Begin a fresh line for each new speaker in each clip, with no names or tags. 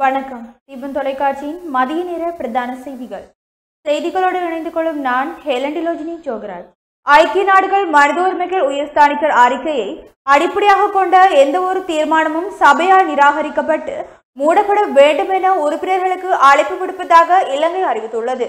வணக்கம் தீபன் தொலைக்காட்சியின் மதிய நேர பிரதான செய்திகள் செய்திகளோடு இணைந்து கொள்ளும் நான் ஹேலன் டிலோஜினி ஜோகராஜ் ஐக்கிய நாடுகள் மனித உரிமைகள் உயர்ஸ்தானிக்கர் அறிக்கையை அடிப்படையாக கொண்ட எந்த ஒரு தீர்மானமும் சபையால் நிராகரிக்கப்பட்டு மூடப்பட வேண்டும் என உறுப்பினர்களுக்கு அழைப்பு விடுப்பதாக இலங்கை அறிவித்துள்ளது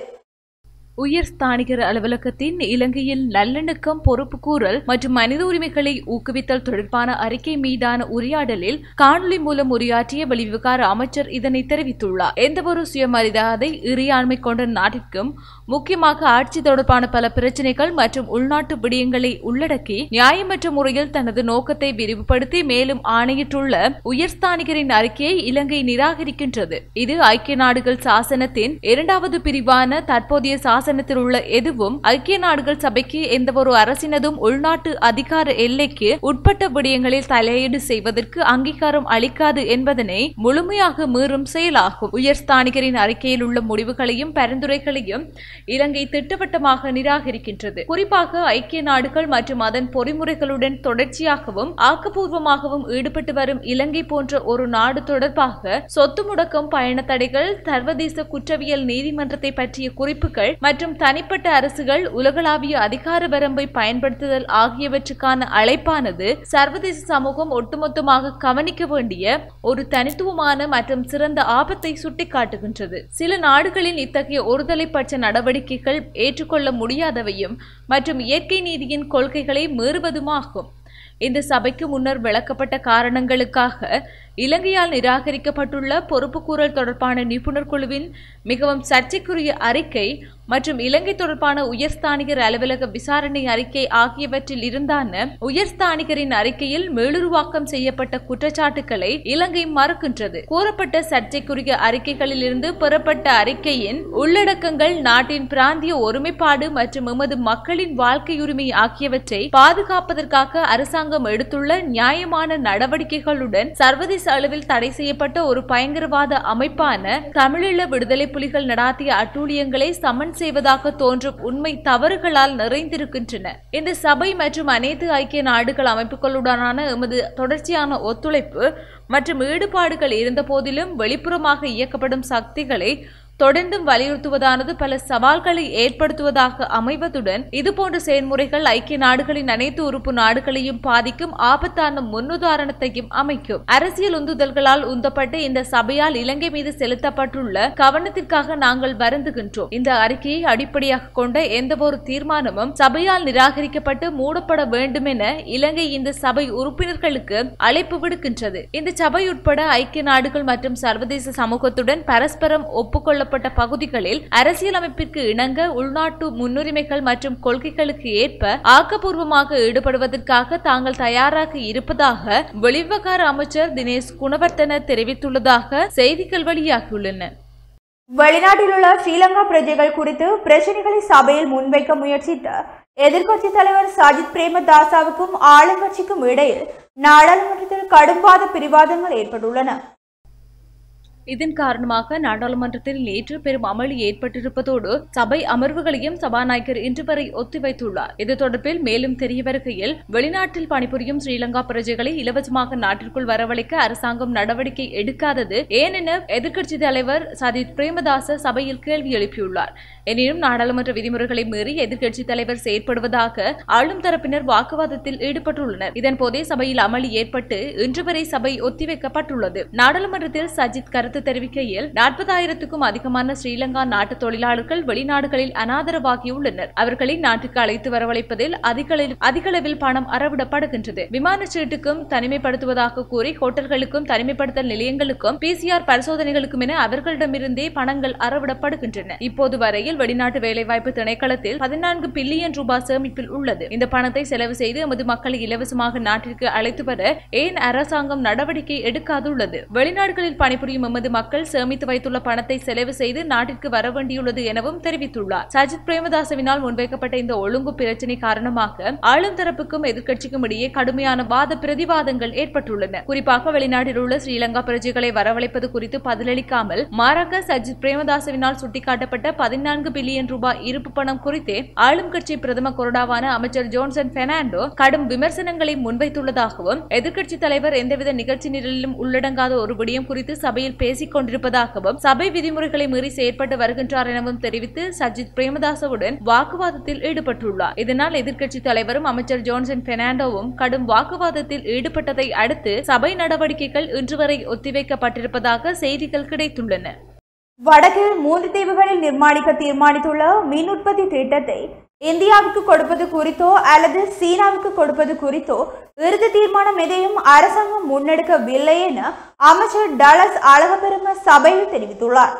உயர் ஸ்தானிகர் அலுவலகத்தின் இலங்கையில் நல்லிணக்கம் பொறுப்புக்கூறல் மற்றும் மனித உரிமைகளை ஊக்குவித்தல் தொடர்பான அறிக்கை மீதான உரையாடலில் காணொலி மூலம் உரையாற்றிய வெளிவிவகார அமைச்சர் இதனை தெரிவித்துள்ளார் எந்தவொரு சுயமரியாதை இறையாண்மை கொண்ட நாட்டிற்கும் முக்கியமாக ஆட்சி தொடர்பான பல பிரச்சினைகள் மற்றும் உள்நாட்டு விடயங்களை உள்ளடக்கி நியாயமற்ற முறையில் தனது நோக்கத்தை விரிவுபடுத்தி மேலும் ஆணையிட்டுள்ள உயர்ஸ்தானிகரின் அறிக்கையை இலங்கை நிராகரிக்கின்றது இது ஐக்கிய நாடுகள் சாசனத்தின் இரண்டாவது பிரிவான தற்போதைய சாசனத்தில் உள்ள எதுவும் ஐக்கிய நாடுகள் சபைக்கு எந்தவொரு அரசினதும் உள்நாட்டு அதிகார எல்லைக்கு உட்பட்ட விடயங்களில் தலையீடு செய்வதற்கு அங்கீகாரம் அளிக்காது என்பதனை முழுமையாக மீறும் செயலாகும் உயர்ஸ்தானிகரின் அறிக்கையில் உள்ள முடிவுகளையும் பரிந்துரைகளையும் இலங்கை திட்டவட்டமாக நிராகரிக்கின்றது குறிப்பாக ஐக்கிய நாடுகள் மற்றும் அதன் பொறிமுறைகளுடன் தொடர்ச்சியாகவும் ஆக்கப்பூர்வமாகவும் ஈடுபட்டு வரும் இலங்கை போன்ற ஒரு நாடு தொடர்பாக சொத்து முடக்கம் பயண தடைகள் சர்வதேச குற்றவியல் நீதிமன்றத்தை பற்றிய குறிப்புகள் மற்றும் தனிப்பட்ட அரசுகள் உலகளாவிய அதிகார வரம்பை பயன்படுத்துதல் ஆகியவற்றுக்கான அழைப்பானது சர்வதேச சமூகம் ஒட்டுமொத்தமாக கவனிக்க வேண்டிய ஒரு தனித்துவமான மற்றும் சிறந்த ஆபத்தை சுட்டிக்காட்டுகின்றது சில நாடுகளில் இத்தகைய ஒருதலைப்பட்ச நடவடிக்கைகள் ஏற்றுக்கொள்ள முடியாதவையும் மற்றும் இயற்கை நீதியின் கொள்கைகளை மீறுவதுமாகும் இந்த சபைக்கு முன்னர் விளக்கப்பட்ட காரணங்களுக்காக இலங்கையால் நிராகரிக்கப்பட்டுள்ள பொறுப்புக்கூறல் தொடர்பான நிபுணர் குழுவின் மிகவும் சர்ச்சைக்குரிய அறிக்கை மற்றும் இலங்கை தொடர்பான உயர்ஸ்தானிகர் அலுவலக விசாரணை அறிக்கை ஆகியவற்றில் இருந்தான உயர்ஸ்தானிகரின் அறிக்கையில் மேலுருவாக்கம் செய்யப்பட்ட குற்றச்சாட்டுக்களை இலங்கை மறுக்கின்றது கூறப்பட்ட சர்ச்சைக்குரிய அறிக்கைகளில் இருந்து பெறப்பட்ட அறிக்கையின் உள்ளடக்கங்கள் நாட்டின் பிராந்திய ஒருமைப்பாடு மற்றும் எமது மக்களின் வாழ்க்கையுரிமை ஆகியவற்றை பாதுகாப்பதற்காக அரசாங்கம் எடுத்துள்ள நியாயமான நடவடிக்கைகளுடன் சர்வதேச அளவில் தடை செய்யப்பட்ட ஒரு பயங்கரவாத அமைப்பான தமிழீழ விடுதலை புலிகள் நடாத்திய அட்டூழியங்களை சமன் செய்வதாக தோன்றும் உண்மை தவறுகளால் நிறைந்திருக்கின்றன இந்த சபை மற்றும் அனைத்து ஐக்கிய நாடுகள் அமைப்புகளுடனான எமது தொடர்ச்சியான ஒத்துழைப்பு மற்றும் ஈடுபாடுகள் இருந்த போதிலும் வெளிப்புறமாக இயக்கப்படும் சக்திகளை தொடர்ந்தும் வலியுறுத்துவதானது பல சவால்களை ஏற்படுத்துவதாக அமைவதுடன் இதுபோன்ற செயல்முறைகள் ஐக்கிய நாடுகளின் அனைத்து உறுப்பு நாடுகளையும் பாதிக்கும் ஆபத்தான முன்னுதாரணத்தையும் அமைக்கும் அரசியல் உந்துதல்களால் உந்தப்பட்டு இந்த சபையால் இலங்கை மீது செலுத்தப்பட்டுள்ள கவனத்திற்காக நாங்கள் வருந்துகின்றோம் இந்த அறிக்கையை அடிப்படையாக கொண்ட எந்தவொரு தீர்மானமும் சபையால் நிராகரிக்கப்பட்டு மூடப்பட வேண்டும் என இலங்கை இந்த சபை உறுப்பினர்களுக்கு அழைப்பு விடுக்கின்றது இந்த சபை உட்பட ஐக்கிய நாடுகள் மற்றும் சர்வதேச சமூகத்துடன் பரஸ்பரம் ஒப்புக்கொள்ள கொள்ளப்பட்ட பகுதிகளில் அரசியலமைப்பிற்கு இணங்க உள்நாட்டு முன்னுரிமைகள் மற்றும் கொள்கைகளுக்கு ஏற்ப ஆக்கப்பூர்வமாக ஈடுபடுவதற்காக தாங்கள் தயாராக இருப்பதாக வெளிவிவகார அமைச்சர் தினேஷ் குணவர்த்தன தெரிவித்துள்ளதாக செய்திகள் வெளியாகியுள்ளன
வெளிநாட்டில் உள்ள ஸ்ரீலங்கா பிரஜைகள் குறித்து பிரச்சனைகளை சபையில் முன்வைக்க முயற்சித்த எதிர்க்கட்சி தலைவர் சஜித் பிரேமதாசாவுக்கும் ஆளுங்கட்சிக்கும் இடையில் நாடாளுமன்றத்தில் கடும்பாத பிரிவாதங்கள் ஏற்பட்டுள்ளன
இதன் காரணமாக நாடாளுமன்றத்தில் நேற்று பெரும் அமளி ஏற்பட்டிருப்பதோடு சபை அமர்வுகளையும் சபாநாயகர் இன்று வரை ஒத்திவைத்துள்ளார் இது தொடர்பில் மேலும் தெரிய வருகையில் வெளிநாட்டில் பணிபுரியும் ஸ்ரீலங்கா பிரஜைகளை இலவசமாக நாட்டிற்குள் வரவழைக்க அரசாங்கம் நடவடிக்கை எடுக்காதது ஏனென எதிர்க்கட்சி தலைவர் சஜித் பிரேமதாச சபையில் கேள்வி எழுப்பியுள்ளார் எனினும் நாடாளுமன்ற விதிமுறைகளை மீறி எதிர்க்கட்சி தலைவர் செயற்படுவதாக ஆளும் தரப்பினர் வாக்குவாதத்தில் ஈடுபட்டுள்ளனர் இதன்போதே சபையில் அமளி ஏற்பட்டு இன்று வரை சபை ஒத்திவைக்கப்பட்டுள்ளது நாடாளுமன்றத்தில் சஜித் கருத்து கருத்து தெரிவிக்கையில் நாற்பதாயிரத்துக்கும் அதிகமான ஸ்ரீலங்கா நாட்டு தொழிலாளர்கள் வெளிநாடுகளில் அனாதரவாகியுள்ளனர் அவர்களை நாட்டுக்கு அழைத்து வரவழைப்பதில் அதிகளவில் அதிகளவில் பணம் அறவிடப்படுகின்றது விமான சீட்டுக்கும் தனிமைப்படுத்துவதாக கூறி ஹோட்டல்களுக்கும் தனிமைப்படுத்தல் நிலையங்களுக்கும் பிசிஆர் பரிசோதனைகளுக்கும் என அவர்களிடமிருந்தே பணங்கள் அறவிடப்படுகின்றன இப்போது வரையில் வெளிநாட்டு வேலைவாய்ப்பு திணைக்களத்தில் பதினான்கு பில்லியன் ரூபாய் சேமிப்பில் உள்ளது இந்த பணத்தை செலவு செய்து எமது மக்களை இலவசமாக நாட்டிற்கு அழைத்து வர ஏன் அரசாங்கம் நடவடிக்கை எடுக்காதுள்ளது வெளிநாடுகளில் பணிபுரியும் எமது மக்கள் சேமித்து வைத்துள்ள பணத்தை செலவு செய்து நாட்டிற்கு வர வேண்டியுள்ளது எனவும் தெரிவித்துள்ளார் சஜித் பிரேமதாசவினால் முன்வைக்கப்பட்ட இந்த ஒழுங்கு பிரச்சினை காரணமாக ஆளும் தரப்புக்கும் எதிர்க்கட்சிக்கும் இடையே கடுமையான வாத பிரதிவாதங்கள் ஏற்பட்டுள்ளன குறிப்பாக வெளிநாட்டில் உள்ள ஸ்ரீலங்கா பிரஜைகளை வரவழைப்பது குறித்து பதிலளிக்காமல் மாறாக சஜித் பிரேமதாசவினால் சுட்டிக்காட்டப்பட்ட பதினான்கு பில்லியன் ரூபாய் இருப்பு பணம் குறித்தே ஆளும் கட்சி பிரதம கொறடாவான அமைச்சர் ஜோன்சன் பெர்னாண்டோ கடும் விமர்சனங்களை முன்வைத்துள்ளதாகவும் எதிர்க்கட்சி தலைவர் எந்தவித நிகழ்ச்சி நிரலிலும் உள்ளடங்காத ஒரு விடயம் குறித்து சபையில் பேச பேசிக் கொண்டிருப்பதாகவும் சபை விதிமுறைகளை மீறி செயற்பட்டு வருகின்றார் எனவும் தெரிவித்து சஜித் பிரேமதாசவுடன் வாக்குவாதத்தில் ஈடுபட்டுள்ளார் இதனால் எதிர்க்கட்சித் தலைவரும் அமைச்சர் ஜோன்சன் பெர்னாண்டோவும் கடும் வாக்குவாதத்தில் ஈடுபட்டதை அடுத்து சபை நடவடிக்கைகள் இன்று வரை ஒத்திவைக்கப்பட்டிருப்பதாக செய்திகள் கிடைத்துள்ளன
வடக்கில் மூன்று தீவுகளில் நிர்மாணிக்க தீர்மானித்துள்ள மின் உற்பத்தி திட்டத்தை இந்தியாவுக்கு கொடுப்பது குறித்தோ அல்லது சீனாவுக்கு கொடுப்பது குறித்தோ இறுதி தீர்மானம் எதையும் அரசாங்கம் முன்னெடுக்கவில்லை என அமைச்சர் டலஸ் அழகபெரும சபையில் தெரிவித்துள்ளார்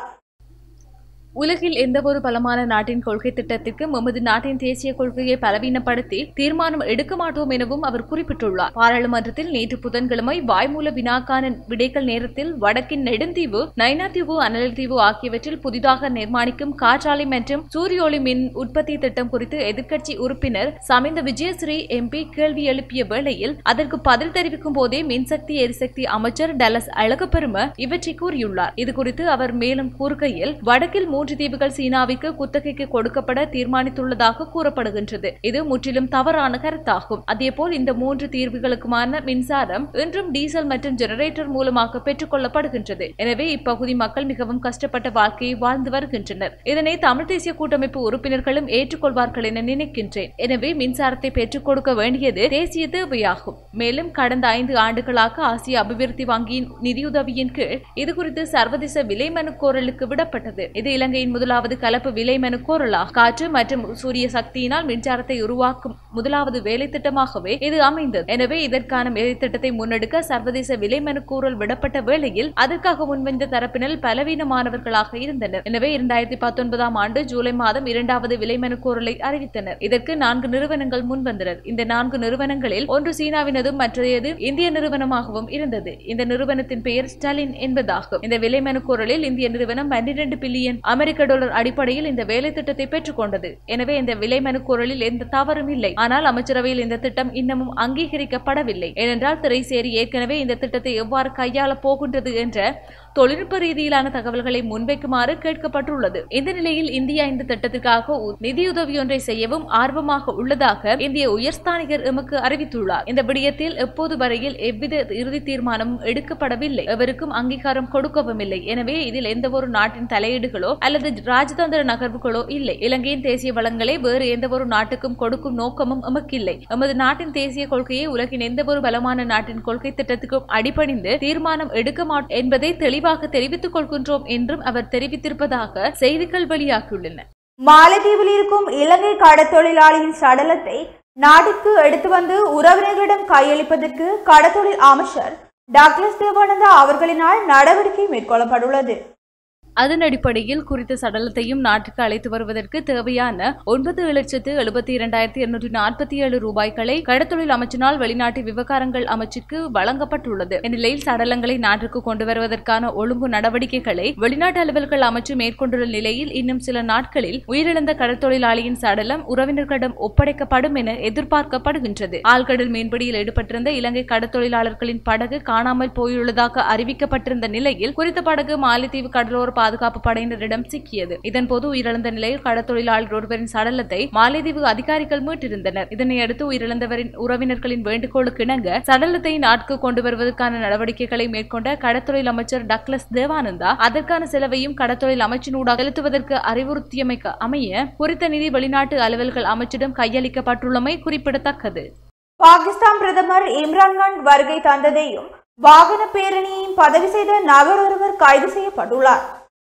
உலகில் எந்தவொரு பலமான நாட்டின் கொள்கை திட்டத்திற்கும் எமது நாட்டின் தேசிய கொள்கையை பலவீனப்படுத்தி தீர்மானம் எடுக்க மாட்டோம் எனவும் அவர் குறிப்பிட்டுள்ளார் பாராளுமன்றத்தில் நேற்று புதன்கிழமை வாய்மூல வினாக்கான விடைகள் நேரத்தில் வடக்கின் நெடுந்தீவு நைனாதீவு அனல் தீவு ஆகியவற்றில் புதிதாக நிர்மாணிக்கும் காற்றாலை மற்றும் சூரிய ஒளி மின் உற்பத்தி திட்டம் குறித்து எதிர்க்கட்சி உறுப்பினர் சமிந்த விஜயஸ்ரீ எம்பி கேள்வி எழுப்பிய வேளையில் அதற்கு பதில் தெரிவிக்கும் போதே மின்சக்தி எரிசக்தி அமைச்சர் டலஸ் அழகப்பெரும இவற்றை கூறியுள்ளார் இதுகுறித்து அவர் மேலும் கூறுகையில் வடக்கில் மூன்று தீவுகள் சீனாவிற்கு குத்தகைக்கு கொடுக்கப்பட தீர்மானித்துள்ளதாக கூறப்படுகின்றது இது முற்றிலும் தவறான கருத்தாகும் அதேபோல் இந்த மூன்று தீர்வுகளுக்குமான மின்சாரம் இன்றும் டீசல் மற்றும் ஜெனரேட்டர் மூலமாக பெற்றுக் கொள்ளப்படுகின்றது எனவே இப்பகுதி மக்கள் மிகவும் கஷ்டப்பட்ட வாழ்க்கையை வாழ்ந்து வருகின்றனர் இதனை தமிழ் தேசிய கூட்டமைப்பு உறுப்பினர்களும் ஏற்றுக்கொள்வார்கள் என நினைக்கின்றேன் எனவே மின்சாரத்தை பெற்றுக் கொடுக்க வேண்டியது தேசிய தேவையாகும் மேலும் கடந்த ஐந்து ஆண்டுகளாக ஆசிய அபிவிருத்தி வங்கியின் நிதியுதவியின் கீழ் இதுகுறித்து சர்வதேச விலை மனு கோரலுக்கு விடப்பட்டது இது இலங்கையின் முதலாவது கலப்பு விலை மனு கோரலாகும் காற்று மற்றும் சூரிய சக்தியினால் மின்சாரத்தை உருவாக்கும் முதலாவது வேலை திட்டமாகவே இது அமைந்தது எனவே இதற்கான வேலை திட்டத்தை முன்னெடுக்க சர்வதேச விலை மனு கோரல் விடப்பட்ட வேளையில் அதற்காக முன்வந்த தரப்பினர் பலவீனமானவர்களாக இருந்தனர் எனவே இரண்டாயிரத்தி பத்தொன்பதாம் ஆண்டு ஜூலை மாதம் இரண்டாவது விலை மனு கோரலை அறிவித்தனர் இதற்கு நான்கு நிறுவனங்கள் முன்வந்தனர் இந்த நான்கு நிறுவனங்களில் ஒன்று சீனாவினதும் மற்றையது இந்திய நிறுவனமாகவும் இருந்தது இந்த நிறுவனத்தின் பெயர் ஸ்டாலின் என்பதாகும் இந்த விலை மனு கோரலில் இந்திய நிறுவனம் பன்னிரண்டு பில்லியன் அமெரிக்க டாலர் அடிப்படையில் இந்த வேலை திட்டத்தை பெற்றுக் கொண்டது எனவே இந்த விலை மனு கோரலில் எந்த தவறும் இல்லை ஆனால் அமைச்சரவையில் இந்த திட்டம் இன்னமும் அங்கீகரிக்கப்படவில்லை ஏனென்றால் திரைசேரி ஏற்கனவே இந்த திட்டத்தை எவ்வாறு கையாளப் போகின்றது என்ற தொழில்நுட்ப ரீதியிலான தகவல்களை முன்வைக்குமாறு கேட்கப்பட்டுள்ளது இந்த நிலையில் இந்தியா இந்த திட்டத்திற்காக உ- நிதியுதவி ஒன்றை செய்யவும் ஆர்வமாக உள்ளதாக இந்திய உயர்ஸ்தானிகர் எமக்கு அறிவித்துள்ளார் இந்த விடயத்தில் எப்போது வரையில் எவ்வித இறுதி தீர்மானமும் எடுக்கப்படவில்லை எவருக்கும் அங்கீகாரம் கொடுக்கவும் இல்லை எனவே இதில் எந்தவொரு நாட்டின் தலையீடுகளோ அல்லது ராஜதந்திர நகர்வுகளோ இல்லை இலங்கையின் தேசிய வளங்களை வேறு எந்தவொரு நாட்டுக்கும் கொடுக்கும் நோக்கமும் எமக்கில்லை எமது நாட்டின் தேசிய கொள்கையை உலகின் எந்தவொரு பலமான நாட்டின் கொள்கை திட்டத்துக்கும் அடிபணிந்து தீர்மானம் எடுக்க மாட்டோம் என்பதை தெளிவாக தெரிவித்துக் கொள்கின்றோம் என்றும் அவர் தெரிவித்திருப்பதாக செய்திகள் வெளியாகியுள்ளன
மாலத்தீவில் இருக்கும் இலங்கை கடத்தொழிலாளியின் சடலத்தை நாட்டிற்கு எடுத்து வந்து உறவினர்களிடம் கையளிப்பதற்கு கடத்தொழில் அமைச்சர் டாக்டர் தேவானந்தா அவர்களினால் நடவடிக்கை மேற்கொள்ளப்பட்டுள்ளது
அதன் அடிப்படையில் குறித்த சடலத்தையும் நாட்டுக்கு அழைத்து வருவதற்கு தேவையான ஒன்பது லட்சத்து எழுபத்தி இரண்டாயிரத்தி இருநூற்றி நாற்பத்தி ஏழு ரூபாய்களை கடத்தொழில் அமைச்சினால் வெளிநாட்டு விவகாரங்கள் அமைச்சுக்கு வழங்கப்பட்டுள்ளது இந்நிலையில் சடலங்களை நாட்டுக்கு கொண்டு வருவதற்கான ஒழுங்கு நடவடிக்கைகளை வெளிநாட்டு அலுவல்கள் அமைச்சு மேற்கொண்டுள்ள நிலையில் இன்னும் சில நாட்களில் உயிரிழந்த கடற்தொழிலாளியின் சடலம் உறவினர்களிடம் ஒப்படைக்கப்படும் என எதிர்பார்க்கப்படுகின்றது ஆழ்கடல் மீன்பிடியில் ஈடுபட்டிருந்த இலங்கை கடற்தொழிலாளர்களின் படகு காணாமல் போயுள்ளதாக அறிவிக்கப்பட்டிருந்த நிலையில் குறித்த படகு மாலைத்தீவு கடலோர பாதுகாப்பு படையினரிடம் சிக்கியது இதன்போது உயிரிழந்த நிலையில் கடற்தொழிலாளர் ஒருவரின் சடலத்தை மாலைதீவு அதிகாரிகள் மீட்டிருந்தனர் இதனையடுத்து உயிரிழந்தவரின் உறவினர்களின் வேண்டுகோளுக்கு இணங்க சடலத்தை நாட்டுக்கு கொண்டு வருவதற்கான நடவடிக்கைகளை மேற்கொண்ட கடற்தொழில் அமைச்சர் டக்ளஸ் தேவானந்தா அதற்கான செலவையும் கடற்தொழில் அமைச்சினூடாக செலுத்துவதற்கு அறிவுறுத்தியமைக்கு அமைய குறித்த நிதி வெளிநாட்டு அலுவல்கள் அமைச்சிடம் கையளிக்கப்பட்டுள்ளமை குறிப்பிடத்தக்கது
பாகிஸ்தான் பிரதமர் இம்ரான்கான் வருகை தந்ததையும் வாகன பேரணியையும் பதவி செய்த நபர் ஒருவர் கைது செய்யப்பட்டுள்ளார்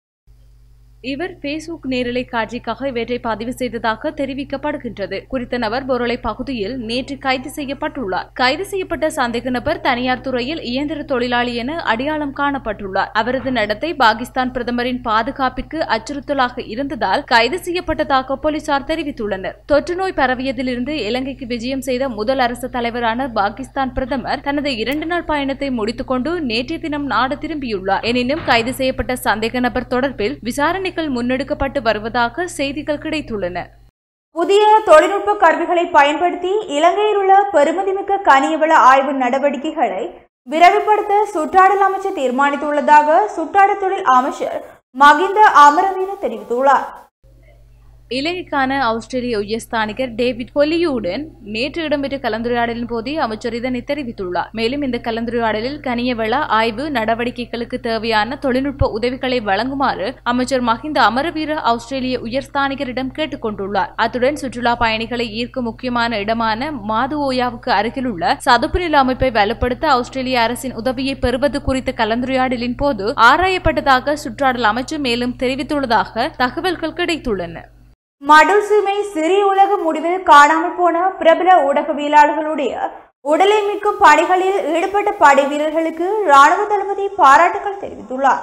இவர் பேஸ்புக் நேரலை காட்சிக்காக இவற்றை பதிவு செய்ததாக தெரிவிக்கப்படுகின்றது குறித்த நபர் பொருளை பகுதியில் நேற்று கைது செய்யப்பட்டுள்ளார் கைது செய்யப்பட்ட சந்தேக நபர் தனியார் துறையில் இயந்திர தொழிலாளி என அடையாளம் காணப்பட்டுள்ளார் அவரது நடத்தை பாகிஸ்தான் பிரதமரின் பாதுகாப்பிற்கு அச்சுறுத்தலாக இருந்ததால் கைது செய்யப்பட்டதாக போலீசார் தெரிவித்துள்ளனர் தொற்று நோய் பரவியதிலிருந்து இலங்கைக்கு விஜயம் செய்த முதல் அரசு தலைவரான பாகிஸ்தான் பிரதமர் தனது இரண்டு நாள் பயணத்தை முடித்துக்கொண்டு நேற்றைய தினம் நாடு திரும்பியுள்ளார் எனினும் கைது செய்யப்பட்ட சந்தேக நபர் தொடர்பில் விசாரணைகள் முன்னெடுக்கப்பட்டு வருவதாக செய்திகள் கிடைத்துள்ளன
புதிய தொழில்நுட்ப கருவிகளை பயன்படுத்தி இலங்கையில் உள்ள பெருமதிமிக்க கனியவள ஆய்வு நடவடிக்கைகளை விரைவுபடுத்த சுற்றாடல் அமைச்சர் தீர்மானித்துள்ளதாக சுற்றாடல் தொழில் அமைச்சர் மகிந்த அமரவீர தெரிவித்துள்ளார்
இலங்கைக்கான ஆஸ்திரேலிய உயர்ஸ்தானிகர் டேவிட் கொலியுடன் நேற்று இடம்பெற்ற கலந்துரையாடலின் போதே அமைச்சர் இதனை தெரிவித்துள்ளார் மேலும் இந்த கலந்துரையாடலில் கனியவள ஆய்வு நடவடிக்கைகளுக்கு தேவையான தொழில்நுட்ப உதவிகளை வழங்குமாறு அமைச்சர் மஹிந்த அமரவீர ஆஸ்திரேலிய உயர்ஸ்தானிகரிடம் கேட்டுக் கொண்டுள்ளார் அத்துடன் சுற்றுலா பயணிகளை ஈர்க்கும் முக்கியமான இடமான மாதுஓயாவுக்கு அருகிலுள்ள சதுப்பு நில அமைப்பை வலுப்படுத்த ஆஸ்திரேலிய அரசின் உதவியை பெறுவது குறித்த கலந்துரையாடலின் போது ஆராயப்பட்டதாக சுற்றாடல் அமைச்சு மேலும் தெரிவித்துள்ளதாக தகவல்கள் கிடைத்துள்ளன
மடுசுமை சிறிய உலக முடிவில் காணாமல் போன பிரபல ஊடகவியலாளர்களுடைய உடலை மீட்கும் பணிகளில் ஈடுபட்ட படை வீரர்களுக்கு ராணுவ தளபதி பாராட்டுகள் தெரிவித்துள்ளார்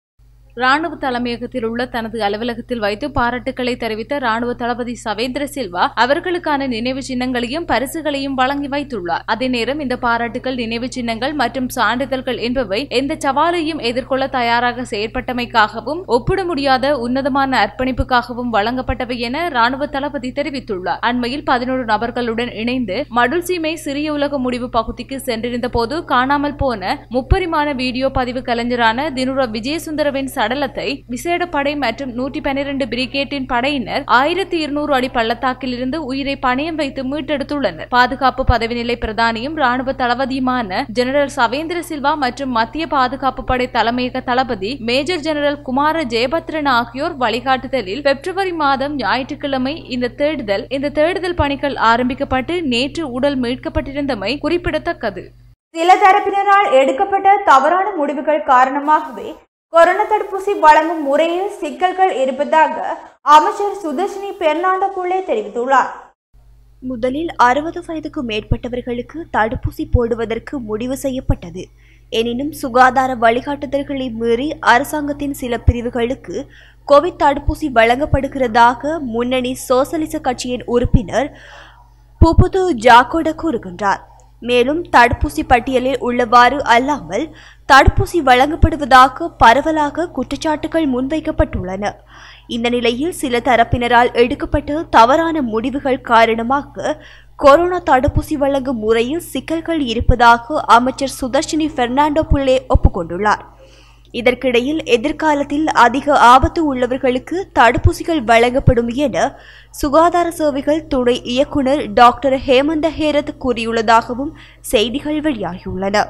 ராணுவ தலைமையகத்தில் உள்ள தனது அலுவலகத்தில் வைத்து பாராட்டுக்களை தெரிவித்த ராணுவ தளபதி சவேந்திர சில்வா அவர்களுக்கான நினைவு சின்னங்களையும் பரிசுகளையும் வழங்கி வைத்துள்ளார் அதே நேரம் இந்த பாராட்டுகள் நினைவு சின்னங்கள் மற்றும் சான்றிதழ்கள் என்பவை எந்த சவாலையும் எதிர்கொள்ள தயாராக செயற்பட்டமைக்காகவும் ஒப்பிட முடியாத உன்னதமான அர்ப்பணிப்புக்காகவும் வழங்கப்பட்டவை என ராணுவ தளபதி தெரிவித்துள்ளார் அண்மையில் பதினோரு நபர்களுடன் இணைந்து மடுல்சீமை சிறிய உலக முடிவு பகுதிக்கு சென்றிருந்த போது காணாமல் போன முப்பரிமாண வீடியோ பதிவு கலைஞரான தினுர விஜயசுந்தரவின் சடலத்தை விசேட படை மற்றும் நூற்றி பன்னிரண்டு பிரிகேட்டின் படையினர் ஆயிரத்தி இருநூறு அடி பள்ளத்தாக்கிலிருந்து உயிரை பணயம் வைத்து மீட்டெடுத்துள்ளனர் பாதுகாப்பு பதவி நிலை பிரதானியும் ராணுவ தளபதியுமான ஜெனரல் சவேந்திர சில்வா மற்றும் மத்திய பாதுகாப்பு படை தலைமையக தளபதி மேஜர் ஜெனரல் குமார ஜெயபத்ரன் ஆகியோர் வழிகாட்டுதலில் பிப்ரவரி மாதம் ஞாயிற்றுக்கிழமை இந்த தேடுதல் இந்த தேடுதல் பணிகள் ஆரம்பிக்கப்பட்டு நேற்று உடல் மீட்கப்பட்டிருந்தமை குறிப்பிடத்தக்கது
சில தரப்பினரால் எடுக்கப்பட்ட தவறான முடிவுகள் காரணமாகவே கொரோனா தடுப்பூசி வழங்கும் முறையில் சிக்கல்கள் இருப்பதாக அமைச்சர் சுதர்ஷினி பெர்னாண்டோ புள்ளே தெரிவித்துள்ளார்
முதலில் அறுபது வயதுக்கு மேற்பட்டவர்களுக்கு தடுப்பூசி போடுவதற்கு முடிவு செய்யப்பட்டது எனினும் சுகாதார வழிகாட்டுதல்களை மீறி அரசாங்கத்தின் சில பிரிவுகளுக்கு கோவிட் தடுப்பூசி வழங்கப்படுகிறதாக முன்னணி சோசலிச கட்சியின் உறுப்பினர் புபுது ஜாக்கோட கூறுகின்றார் மேலும் தடுப்பூசி பட்டியலில் உள்ளவாறு அல்லாமல் தடுப்பூசி வழங்கப்படுவதாக பரவலாக குற்றச்சாட்டுகள் முன்வைக்கப்பட்டுள்ளன இந்த நிலையில் சில தரப்பினரால் எடுக்கப்பட்ட தவறான முடிவுகள் காரணமாக கொரோனா தடுப்பூசி வழங்கும் முறையில் சிக்கல்கள் இருப்பதாக அமைச்சர் சுதர்ஷினி பெர்னாண்டோ புள்ளே ஒப்புக்கொண்டுள்ளார் இதற்கிடையில் எதிர்காலத்தில் அதிக ஆபத்து உள்ளவர்களுக்கு தடுப்பூசிகள் வழங்கப்படும் என சுகாதார சேவைகள் துணை இயக்குனர் டாக்டர் ஹேமந்த ஹேரத் கூறியுள்ளதாகவும் செய்திகள் வெளியாகியுள்ளன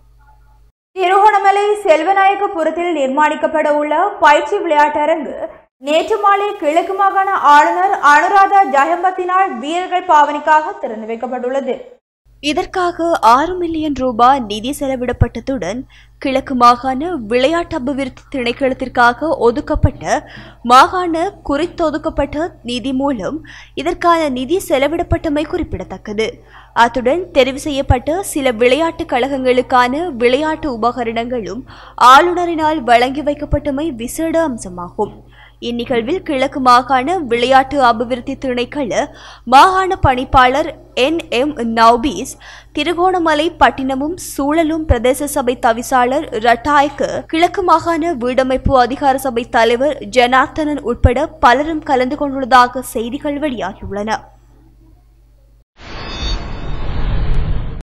திருகோணமலை செல்வநாயகபுரத்தில் நிர்மாணிக்கப்பட உள்ள பயிற்சி விளையாட்டரங்கு நேற்று மாலை கிழக்கு மாகாண ஆளுநர் அனுராதா ஜெகம்பத்தினால் வீரர்கள் பாவனைக்காக திறந்து வைக்கப்பட்டுள்ளது
இதற்காக ஆறு மில்லியன் ரூபாய் நிதி செலவிடப்பட்டதுடன் கிழக்கு மாகாண விளையாட்டு அபிவிருத்தி திணைக்களத்திற்காக ஒதுக்கப்பட்ட மாகாண குறித்தொதுக்கப்பட்ட நிதி மூலம் இதற்கான நிதி செலவிடப்பட்டமை குறிப்பிடத்தக்கது அத்துடன் தெரிவு செய்யப்பட்ட சில விளையாட்டு கழகங்களுக்கான விளையாட்டு உபகரணங்களும் ஆளுநரினால் வழங்கி வைக்கப்பட்டமை விசேட அம்சமாகும் இந்நிகழ்வில் கிழக்கு மாகாண விளையாட்டு அபிவிருத்தி திணைக்கள மாகாண பணிப்பாளர் என் எம் நவ்பீஸ் திருகோணமலை பட்டினமும் சூழலும் பிரதேச சபை தவிசாளர் ரட்டாய்க்கு கிழக்கு மாகாண வீடமைப்பு அதிகார சபை தலைவர் ஜனார்த்தனன் உட்பட பலரும் கலந்து கொண்டுள்ளதாக செய்திகள் வெளியாகியுள்ளன